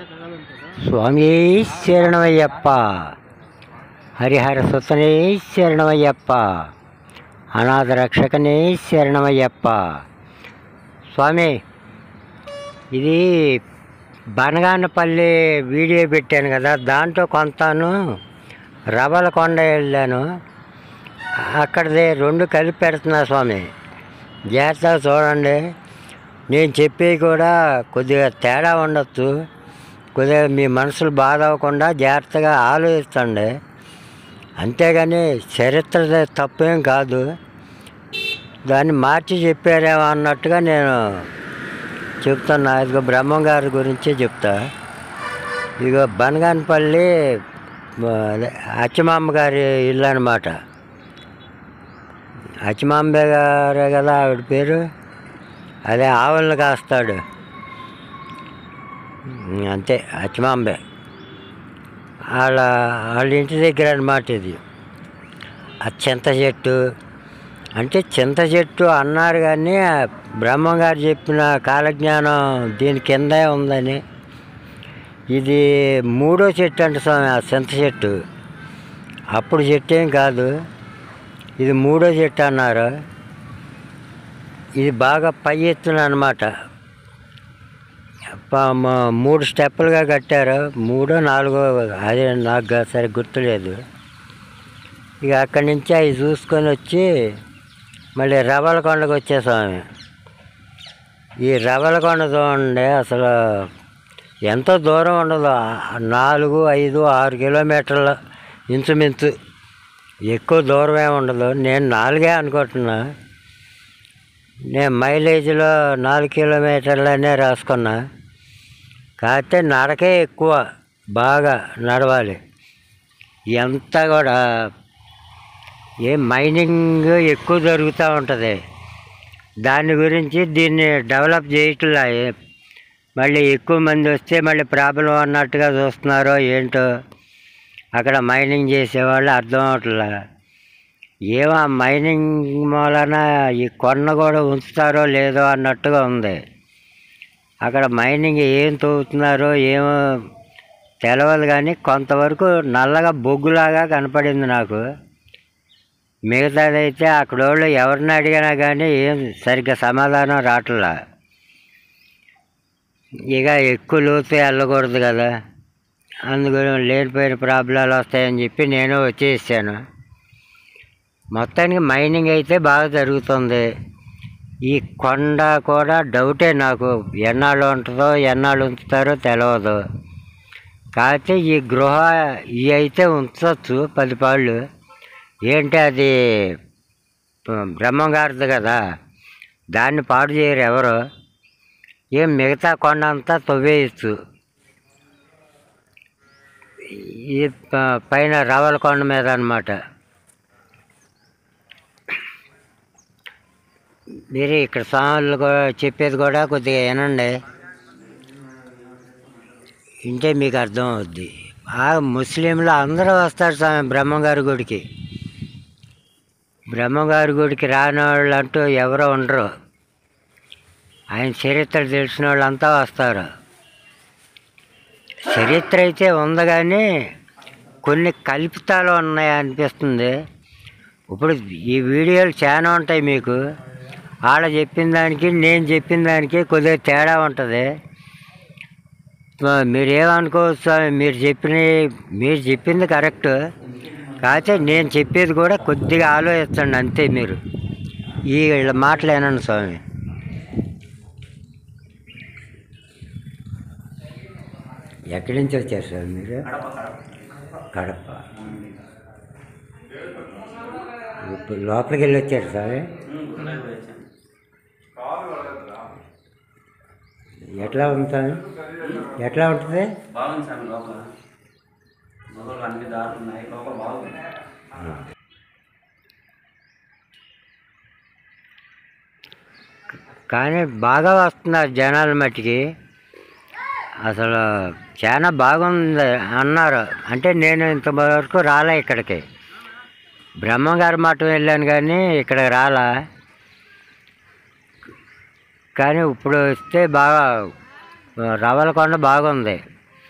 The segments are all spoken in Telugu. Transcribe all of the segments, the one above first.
స్వామి శరణమయ్యప్ప హరిహర సుతనే శరణమయ్యప్ప అనాథ రక్షకనే శరణమయ్యప్ప స్వామి ఇది బనగానపల్లి వీడియో పెట్టాను కదా దాంట్లో కొంతాను రవలకొండ వెళ్ళాను అక్కడిది రెండు కలిపి పెడుతున్నా స్వామి జాగ్రత్తగా చూడండి నేను చెప్పేవి కూడా కొద్దిగా తేడా ఉండొచ్చు కొద్దిగా మీ మనసులు బాధ అవ్వకుండా జాగ్రత్తగా ఆలోచించండి అంతేగాని చరిత్ర తప్పేం కాదు దాన్ని మార్చి చెప్పారేమో అన్నట్టుగా నేను చెప్తున్నా ఇదిగో బ్రహ్మం గారి గురించి చెప్తా ఇదిగో బనగానపల్లి ఆ, అదే అచ్చమాంబ గారి ఇల్లు అనమాట అచ్చమాంబ గారే కదా ఆవిడ పేరు అదే ఆవులను కాస్తాడు ఉమ్, అంతే అచ్చమాంబే వాళ్ళ వాళ్ళ ఇంటి దగ్గర అనమాట ఇది ఆ చింత చెట్టు అంటే చింత చెట్టు అన్నారు కానీ ఆ బ్రహ్మం గారు చెప్పిన కాలజ్ఞానం దీని కిందే ఉందని ఇది మూడో చెట్టు అంట స్వామి ఆ చింత చెట్టు అప్పుడు చెట్టు ఏం కాదు ఇది మూడో చెట్టు అన్నారు ఇది బాగా పై ఎత్తున అనమాట మూడు స్టెప్పులుగా కట్టారు మూడో నాలుగో అదే నాకు గా- సరిగ్గా గుర్తులేదు ఇక అక్కడి నుంచి అవి చూసుకొని వచ్చి మళ్ళీ రవలకొండకు వచ్చేసాము ఈ రవలకొండ చూడండి అసలు ఎంతో దూరం ఉండదు ఆ- నాలుగు ఐదు ఆరు కిలోమీటర్ల ఇంచుమించు ఎక్కువ దూరమే ఉండదు నేను నాలుగే అనుకుంటున్నా నేను మైలేజ్లో నాలుగు కిలోమీటర్లనే రాసుకున్నా కాకపోతే నడకే ఎక్కువ బాగా నడవాలి ఎంత కూడా ఏ మైనింగ్ ఎక్కువ జరుగుతూ ఉంటుంది దాని గురించి దీన్ని డెవలప్ చేయట్లా ఏ- మళ్ళీ ఎక్కువ మంది వస్తే మళ్ళీ ప్రాబ్లం అన్నట్టుగా చూస్తున్నారో ఏంటో అక్కడ మైనింగ్ చేసేవాళ్ళు అర్థం అవట్లా ఏమో ఆ మైనింగ్ మూలన ఈ కొండ కూడా ఉంచుతారో లేదో అన్నట్టుగా ఉంది అక్కడ మైనింగ్ ఏం తవ్వుతున్నారో ఏమో తెలియదు కానీ కొంతవరకు నల్లగా బొగ్గులాగా కనపడింది నాకు మిగతాదైతే అక్కడ వాళ్ళు ఎవరిని అడిగినా కానీ ఏం సరిగ్గా సమాధానం రావట్లా ఇక ఎక్కువ లోతు వెళ్ళకూడదు కదా అందుకని లేనిపోయిన ప్రాబ్లాలు వస్తాయని చెప్పి నేను వచ్చేసాను మొత్తానికి మైనింగ్ అయితే బాగా జరుగుతుంది ఈ కొండ కూడా డౌటే నాకు ఎన్నాళ్ళు ఉంటుందో ఎన్నాళ్ళు ఉంచుతారో తెలియదు కాకపోతే ఈ గృహ ఇవి అయితే ఉంచవచ్చు పది పాళ్ళు ఏంటి అది బ్రహ్మంగారిది కదా దాన్ని పాడు చేయరు ఎవరు ఏం మిగతా కొండ అంతా తవ్వేయచ్చు ఈ ప- పైన రవల కొండ మీద అన్నమాట మీరు ఇక్కడ స్వాములు కూడా చెప్పేది కూడా కొద్దిగా వినండి వింటే మీకు అర్థం అవుద్ది ఆ ముస్లింలు అందరూ వస్తారు స్వామి బ్రహ్మంగారి గుడికి బ్రహ్మంగారి గుడికి రాని వాళ్ళు అంటూ ఎవరో ఉండరు ఆయన చరిత్ర తెలిసిన వాళ్ళంతా వస్తారు చరిత్ర అయితే ఉంది కానీ కొన్ని కల్పితాలు ఉన్నాయి అనిపిస్తుంది ఇప్పుడు ఈ వీడియోలు చాలా ఉంటాయి మీకు ఆడ చెప్పిన దానికి నేను చెప్పిన దానికి కొద్దిగా తేడా ఉంటుంది మీరు ఏమనుకోవచ్చు స్వామి మీరు చెప్పిన మీరు చెప్పింది కరెక్ట్ కాకపోతే నేను చెప్పేది కూడా కొద్దిగా ఆలోచించండి అంతే మీరు ఈ వీళ్ళ మాటలు ఏనండి స్వామి ఎక్కడి నుంచి వచ్చారు సార్ మీరు కడప ఇప్పుడు లోపలికి వెళ్ళి వచ్చారు సార్ ఎట్లా ఉంటుంది ఎట్లా ఉంటుంది బాగుంది సార్ లోపల మొదలు అన్ని దారులు ఉన్నాయి లోపల బాగుంది కానీ బాగా వస్తున్నారు జనాల మట్టికి అసలు చాలా బాగుంది అన్నారు అంటే నేను ఇంతవరకు రాలే ఇక్కడికి బ్రహ్మగారి మఠం వెళ్ళాను కానీ ఇక్కడికి రాలా కానీ ఇప్పుడు వస్తే బాగా రవలకొండ బాగుంది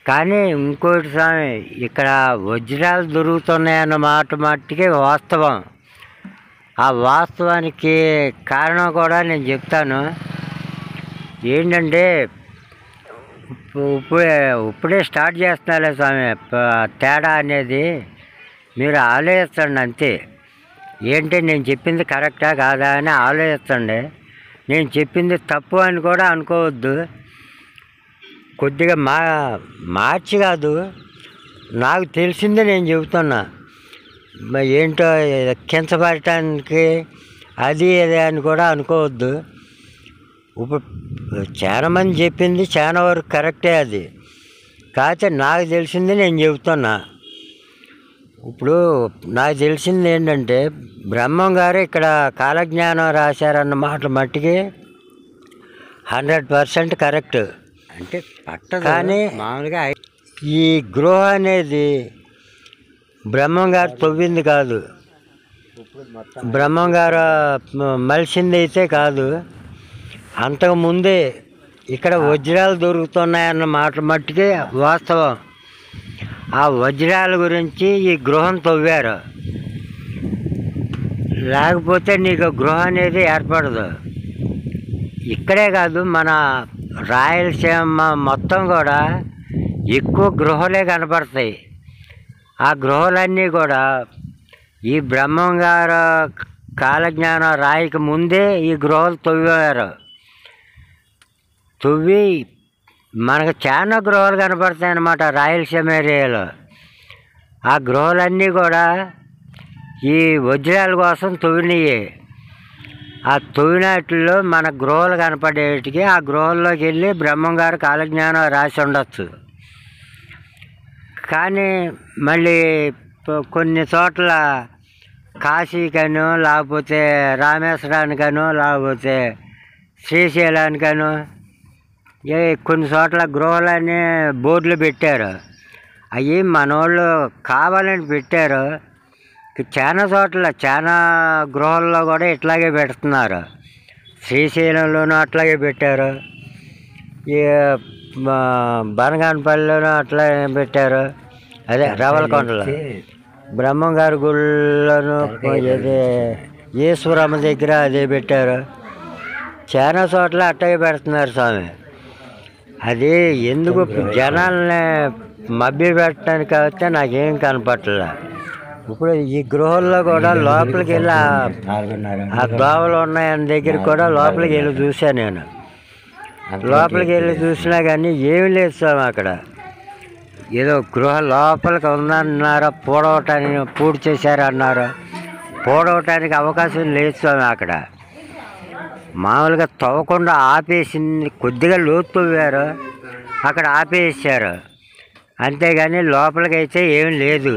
కానీ ఇంకోటి స్వామి ఇక్కడ వజ్రాలు దొరుకుతున్నాయన్న మాట మట్టికి వాస్తవం ఆ వాస్తవానికి కారణం కూడా నేను చెప్తాను ఏంటంటే ఇప్పు- ఇప్పుడే ఇప్పుడే స్టార్ట్ చేస్తున్నాలే స్వామి ప- తేడా అనేది మీరు ఆలోచించండి అంతే ఏంటి నేను చెప్పింది కరెక్టా కాదా అని ఆలోచించండి నేను చెప్పింది తప్పు అని కూడా అనుకోవద్దు కొద్దిగా మా మార్చి కాదు నాకు తెలిసిందే నేను చెబుతున్నా మరి ఏంటో కించపడటానికి అది ఇది అని కూడా అనుకోవద్దు ఇప్పుడు చాలా మంది చెప్పింది చాలా వరకు కరెక్టే అది కాకపోతే నాకు తెలిసింది నేను చెబుతున్నా ఇప్పుడు నాకు తెలిసింది ఏంటంటే బ్రహ్మం గారు ఇక్కడ కాలజ్ఞానం రాశారన్న మాట మట్టికి హండ్రెడ్ పర్సెంట్ కరెక్ట్ అంటే పట్టదు కానీ మామూలుగా ఐ- ఈ గృహ అనేది బ్రహ్మం గారు తవ్వింది కాదు బ్రహ్మం గారు మ- మలిసింది అయితే కాదు అంతకు ముందే ఇక్కడ వజ్రాలు దొరుకుతున్నాయన్న మాట మట్టుకే వాస్తవం ఆ వజ్రాల గురించి ఈ గృహం తవ్వారు లేకపోతే నీకు గృహం అనేది ఏర్పడదు ఇక్కడే కాదు మన రాయలసీమ మొత్తం కూడా ఎక్కువ గృహాలే కనపడతాయి ఆ గృహాలన్నీ కూడా ఈ బ్రహ్మం గారు కాలజ్ఞానం రాయికి ముందే ఈ గృహాలు తవ్వారు తవ్వి మనకు చాలా గృహాలు కనపడతాయి అన్నమాట రాయలసీమ ఏరియాలో ఆ గృహాలన్నీ కూడా ఈ వజ్రాల కోసం తవ్వినవి ఆ తవ్వినట్లో మన గృహాలు కనపడేటికి ఆ గృహాల్లోకి వెళ్ళి బ్రహ్మంగారు కాలజ్ఞానం రాసి ఉండొచ్చు కానీ మళ్ళీ ప- కొన్ని చోట్ల కాశీకనో లేకపోతే రామేశ్వరానికనో లేకపోతే శ్రీశైలానికనో ఏ కొన్ని చోట్ల గృహాలని బోర్డులు పెట్టారు అవి మనోళ్ళు కావాలని పెట్టారు చాలా చోట్ల చాలా గృహాల్లో కూడా ఇట్లాగే పెడుతున్నారు శ్రీశైలంలోనూ అట్లాగే పెట్టారు ఈ మా బనగానపల్లిలోనూ అట్లాగే పెట్టారు అదే రవలకొండలో బ్రహ్మం గారి గుళ్ళను ఇది ఈశ్వరమ్మ దగ్గర అదే పెట్టారు చాలా చోట్ల అట్టగే పెడుతున్నారు స్వామి అది ఎందుకు జనాల్ని మభ్య పెట్టడానికి అయితే నాకేం కనపట్లే ఇప్పుడు ఈ గృహంలో కూడా లోపలికి వెళ్ళి ఆ- నాలుగున్నర ఆ దోవలు ఉన్నాయన్న దగ్గర కూడా లోపలికి వెళ్ళి చూశాను నేను లోపలికి వెళ్ళి చూసినా కానీ ఏమీ లేదు స్వామి అక్కడ ఏదో గృహ లోపలికి ఉందన్నారు పూడవటానికి పూడి చేశారన్నారు పూడవటానికి అవకాశం లేదు స్వామి అక్కడ మామూలుగా తవ్వకుండా ఆపేసింది కొద్దిగా లోతు తవ్వారు అక్కడ ఆపేసారు అంతేగాని లోపలికి అయితే ఏం లేదు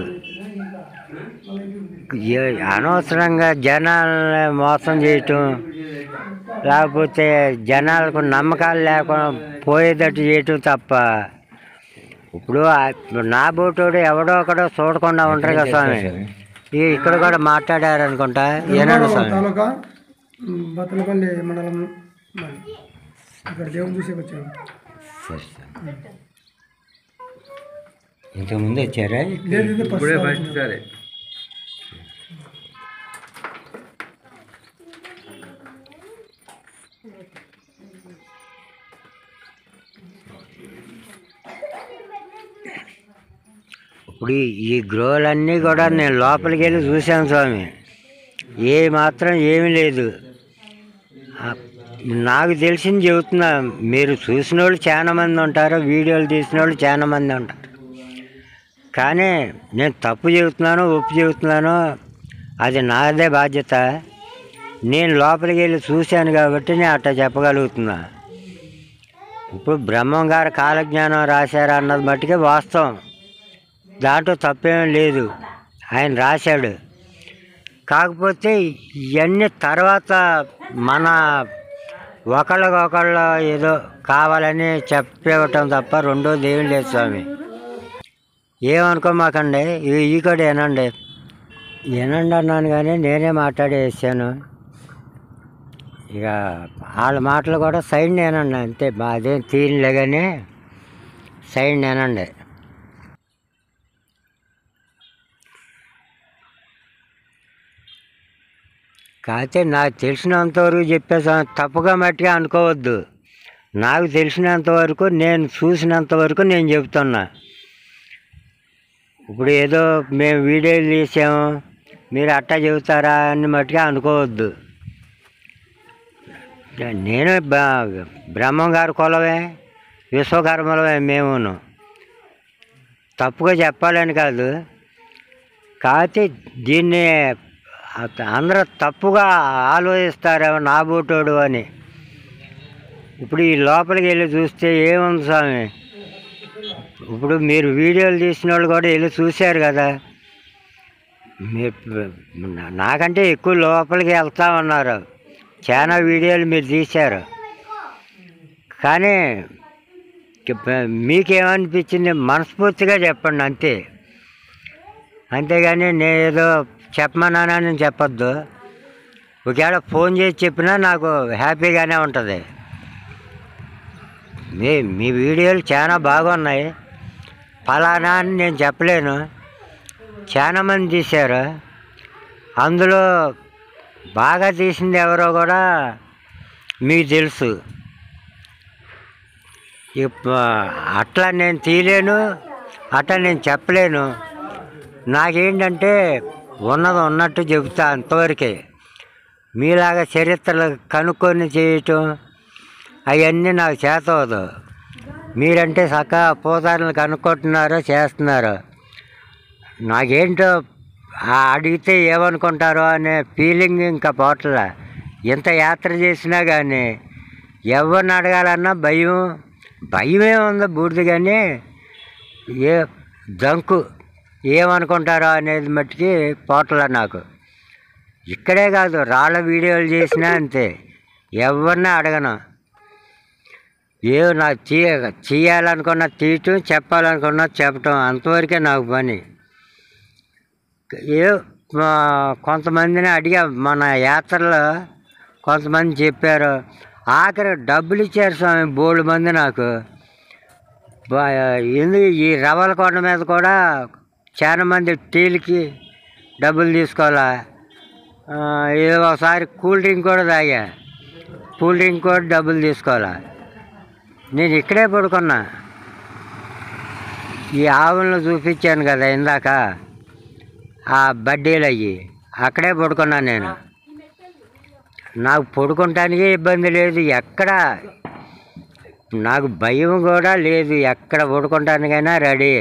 ఏ- అనవసరంగా జనాలని మోసం చేయటం లేకపోతే జనాలకు నమ్మకాలు లేకుండా పోయేటట్టు చేయటం తప్ప ఇప్పుడు ఆ- నా బోటోడు ఎవడో ఒకడో చూడకుండా ఉంటారు కదా స్వామి ఈ ఇక్కడ కూడా మాట్లాడారు అనుకుంటా ఏనాడు స్వామి తాలూకా ఉమ్, బత్తలపల్లి మండలం మరి. ఇక్కడ దేవుని చూసేకి వచ్చాము సరే సార్ ఇంతకుముందు వచ్చారా లేదు ఇది ఫస్ట్ సారి. సరే ఇప్పుడు ఈ- ఈ గ్రోలన్నీ కూడా నేను లోపలికి వెళ్ళి చూశాను స్వామి ఏ మాత్రం ఏమీ లేదు ఆ, నాకు తెలిసింది చెబుతున్నా మీరు చూసిన వాళ్ళు చాలా మంది ఉంటారు వీడియోలు తీసిన వాళ్ళు చాలా మంది ఉంటారు కానీ నేను తప్పు చెబుతున్నాను ఒప్పు చెబుతున్నాను అది నాదే బాధ్యత నేను లోపలికి వెళ్ళి చూశాను కాబట్టి నేను అట్లా చెప్పగలుగుతున్నా ఇప్పుడు బ్రహ్మం గారు కాలజ్ఞానం రాశారు అన్నది మట్టుకే వాస్తవం దాంట్లో తప్పేం లేదు ఆయన రాశాడు కాకపోతే ఇవన్నీ తర్వాత మన ఒకళ్ళకొకళ్ళు ఏదో కావాలని చెప్పేవటం తప్ప రెండోది ఏం లేదు స్వామి ఏమనుకోమాకండి ఈ- ఈ కూడా ఏనండి ఏనండి అన్నాను కానీ నేనే మాట్లాడేసాను ఇక వాళ్ళ మాటలు కూడా సైడ్ నేనండి అంతే అదేం తీయలే కానీ సైడ్ నేనండి కాకపోతే నాకు తెలిసినంతవరకు చెప్పేసా తప్పుగా మట్టిగా అనుకోవద్దు నాకు తెలిసినంత వరకు నేను చూసినంత వరకు నేను చెబుతున్నా ఇప్పుడు ఏదో మేము వీడియోలు తీసాము మీరు అట్టా చెబుతారా అని మట్టుగా అనుకోవద్దు నేను బ- బ్రహ్మం గారి కులమే విశ్వకర్మలమే మేమును తప్పుగా చెప్పాలని కాదు కాకపోతే దీన్ని అత- అందరూ తప్పుగా ఆలోచిస్తారేమో నా బోటోడు అని ఇప్పుడు ఈ లోపలికి వెళ్ళి చూస్తే ఏముంది స్వామి ఇప్పుడు మీరు వీడియోలు తీసిన వాళ్ళు కూడా వెళ్ళి చూశారు కదా మీరు నా- నాకంటే ఎక్కువ లోపలికి వెళ్తా ఉన్నారు చాలా వీడియోలు మీరు తీశారు కానీ ఇక మీకేమనిపించింది మనస్ఫూర్తిగా చెప్పండి అంతే అంతేగాని నేను ఏదో చెప్పమన్నానని చెప్పొద్దు ఒకవేళ ఫోన్ చేసి చెప్పినా నాకు హ్యాపీగానే ఉంటుంది మీ మీ వీడియోలు చాలా బాగున్నాయి ఫలానా అని నేను చెప్పలేను చాలా మంది తీశారు అందులో బాగా తీసింది ఎవరో కూడా మీకు తెలుసు ఇప్ప- అట్లా నేను తీయలేను అట్లా నేను చెప్పలేను నాకేంటంటే ఉన్నది ఉన్నట్టు చెబుతా అంతవరకే మీలాగా చరిత్రలు కనుక్కొని చేయటం అవన్నీ నాకు చేతవదు మీరంటే చక్కగా పోతారులు కనుక్కుంటున్నారో చేస్తున్నారు నాకేంటో ఆ అడిగితే ఏమనుకుంటారో అనే ఫీలింగ్ ఇంకా పోట్ల ఎంత యాత్ర చేసినా కానీ ఎవరిని అడగాలన్నా భయం భయమే ఉంది బూడిద కానీ ఏ దంకు ఏమనుకుంటారో అనేది మట్టుకి పోట్ల నాకు ఇక్కడే కాదు రాళ్ళ వీడియోలు చేసినా అంతే ఎవరిని అడగను ఏ నాకు తీయ చేయాలనుకున్న తీయటం చెప్పాలనుకున్న చెప్పటం అంతవరకే నాకు పని ఏ మా కొంతమందిని అడిగా మన యాత్రలో కొంతమంది చెప్పారు ఆఖరి డబ్బులు ఇచ్చారు స్వామి బోల్డ్ మంది నాకు బా- ఎందుకు ఈ రవ్వల కొండ మీద కూడా చాలా మంది టీలకి డబ్బులు తీసుకోవాలా ఆ, ఏదో ఒకసారి కూల్ డ్రింక్ కూడా తాగా కూల్ డ్రింక్ కూడా డబ్బులు తీసుకోవాలా నేను ఇక్కడే పడుకున్నా ఈ ఆవులను చూపించాను కదా ఇందాక ఆ బడ్డీలు అయ్యి అక్కడే పడుకున్నాను నేను నాకు పడుకుంటానికి ఇబ్బంది లేదు ఎక్కడ నాకు భయం కూడా లేదు ఎక్కడ పడుకుంటానికైనా రెడీ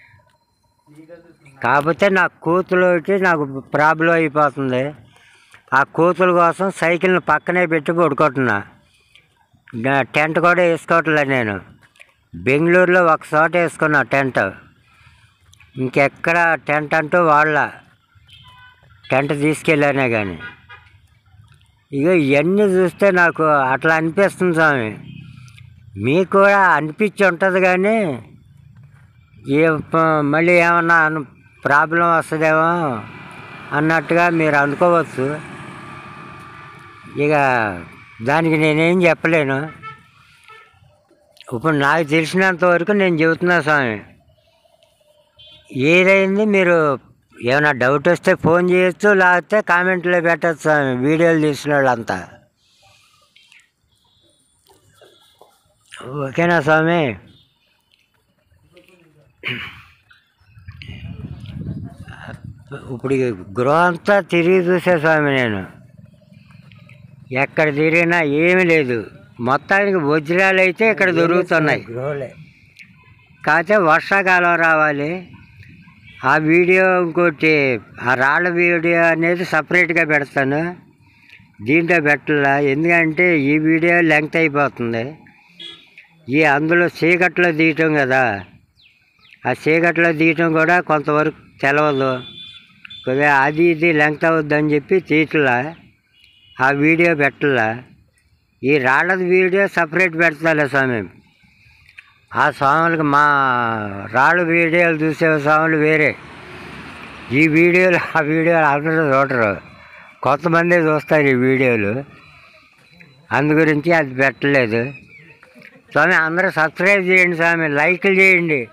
కాకపోతే నా కూతురు ఒకటి నాకు ప్రాబ్లం అయిపోతుంది ఆ కూతురు కోసం సైకిల్ని పక్కనే పెట్టి పడుకుంటున్నా నా టెంట్ కూడా వేసుకోవట్లే నేను బెంగళూరులో ఒక చోట వేసుకున్నా టెంట్ ఇంకెక్కడ టెంట్ అంటూ వాళ్ళ టెంట్ తీసుకెళ్ళానే కానీ ఇక ఇవన్నీ చూస్తే నాకు అట్లా అనిపిస్తుంది స్వామి మీకు కూడా అనిపించి ఉంటుంది కానీ ఏ ప- మళ్ళీ ఏమన్నా అను ప్రాబ్లం వస్తుందేమో అన్నట్టుగా మీరు అనుకోవచ్చు ఇక దానికి నేనేం చెప్పలేను ఇప్పుడు నాకు తెలిసినంత వరకు నేను చెబుతున్నా స్వామి ఏదైంది మీరు ఏమైనా డౌట్ వస్తే ఫోన్ చేయొచ్చు లేకపోతే కామెంట్లో పెట్టచ్చు స్వామి వీడియోలు తీసిన వాళ్ళంతా ఓకేనా స్వామి ఇప్పుడు ఈ గృహం అంతా తిరిగి చూసే స్వామి నేను ఎక్కడ తిరిగినా ఏమీ లేదు మొత్తానికి వజ్రాలు అయితే ఇక్కడ దొరుకుతున్నాయి కాకపోతే వర్షాకాలం రావాలి ఆ వీడియో ఇంకోటి ఆ రాళ్ళ వీడియో అనేది సపరేట్గా పెడతాను దీంట్లో పెట్టాలా ఎందుకంటే ఈ వీడియో లెంగ్త్ అయిపోతుంది ఈ అందులో చీకట్లో తీయటం కదా ఆ చీకట్లో తీయటం కూడా కొంతవరకు తెలవదు కొద్దిగా అది ఇది లెంగ్త్ అవుద్దని చెప్పి తీయట్లా ఆ వీడియో పెట్టలా ఈ రాళ్ళది వీడియో సపరేట్ పెడతాలే స్వామి ఆ స్వాములకు మా రాళ్ళు వీడియోలు చూసే స్వాములు వేరే ఈ వీడియోలు ఆ వీడియోలు అందరూ చూడరు కొంతమంది చూస్తారు ఈ వీడియోలు అందు గురించి అది పెట్టలేదు స్వామి అందరూ సబ్స్క్రైబ్ చేయండి స్వామి లైక్లు చేయండి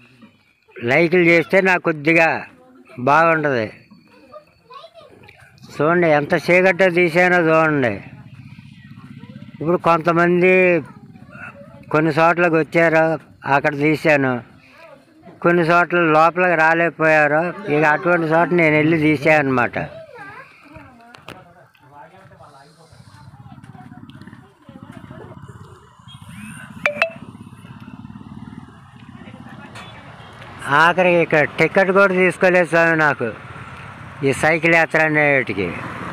లైక్లు చేస్తే నాకు కొద్దిగా బాగుంటుంది చూడండి ఎంత చీకట్లో తీసానో చూడండి ఇప్పుడు కొంతమంది కొన్ని చోట్లకి వచ్చారు అక్కడ తీశాను కొన్ని చోట్ల లోపలికి రాలేకపోయారు ఇక అటువంటి చోట నేను వెళ్ళి తీసాను అనమాట ఆఖరికి ఇక్కడ టికెట్ కూడా తీసుకోలేదు స్వామి నాకు ఈ సైకిల్ యాత్ర అనేటికి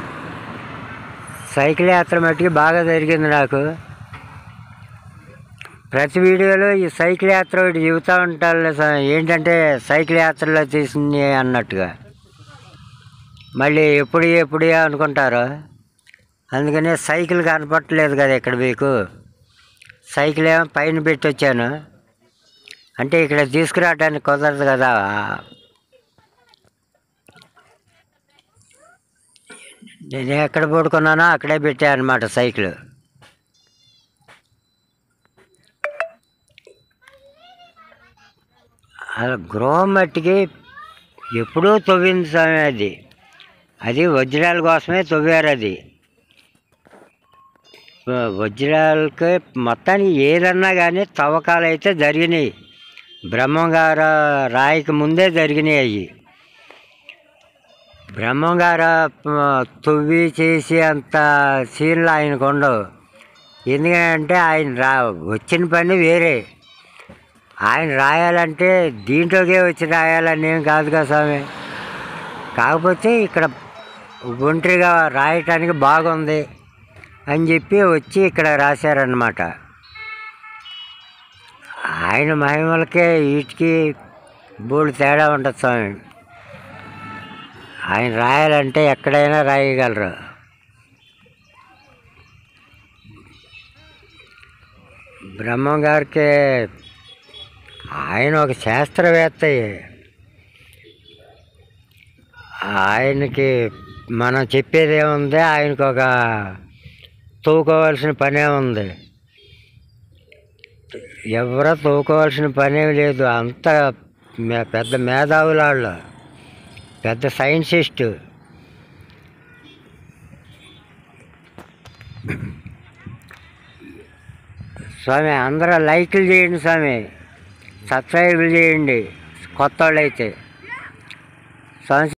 సైకిల్ యాత్ర మట్టుకి బాగా జరిగింది నాకు ప్రతి వీడియోలో ఈ సైకిల్ యాత్ర ఒకటి చెబుతూ ఉంటారు స్వామి ఏంటంటే సైకిల్ యాత్రలో తీసింది అన్నట్టుగా మళ్ళీ ఎప్పుడు ఎప్పుడు అనుకుంటారు అందుకనే సైకిల్ కనపట్టలేదు కదా ఇక్కడ మీకు సైకిల్ ఏమో పైన పెట్టి వచ్చాను అంటే ఇక్కడ తీసుకురావడానికి కుదరదు కదా నేను ఎక్కడ పడుకున్నానో అక్కడే పెట్టాను అనమాట సైకిల్ అలా గృహం మట్టికి ఎప్పుడూ తవ్వింది స్వామి అది అది వజ్రాల కోసమే తవ్వారు అది వజ్రాలకి మొత్తానికి ఏదన్నా కానీ తవ్వకాలు అయితే జరిగినాయి బ్రహ్మంగారు రాయికి ముందే జరిగినాయి అవి బ్రహ్మంగారు తవ్వి చేసి అంత సీన్లు ఆయనకు ఉండవు ఎందుకంటే ఆయన రా వచ్చిన పని వేరే ఆయన రాయాలంటే దీంట్లోకే వచ్చి రాయాలని ఏం కాదు కదా స్వామి కాకపోతే ఇక్కడ ఒంటరిగా రాయటానికి బాగుంది అని చెప్పి వచ్చి ఇక్కడ రాశారనమాట ఆయన మహిమలకే వీటికి బోళ్ళు తేడా ఉంటుంది స్వామి ఆయన రాయాలంటే ఎక్కడైనా రాయగలరు బ్రహ్మం గారికి ఆయన ఒక శాస్త్రవేత్త ఆయనకి మనం చెప్పేది ఏముంది ఆయనకు ఒక తూకోవాల్సిన పనే ఉంది ఎవరో తూకోవాల్సిన పనేం లేదు అంత మే- పెద్ద మేధావులు వాళ్ళు పెద్ద సైంటిస్ట్ స్వామి అందరూ లైక్లు చేయండి స్వామి సబ్స్క్రైబ్ చేయండి కొత్త వాళ్ళు అయితే స్వామి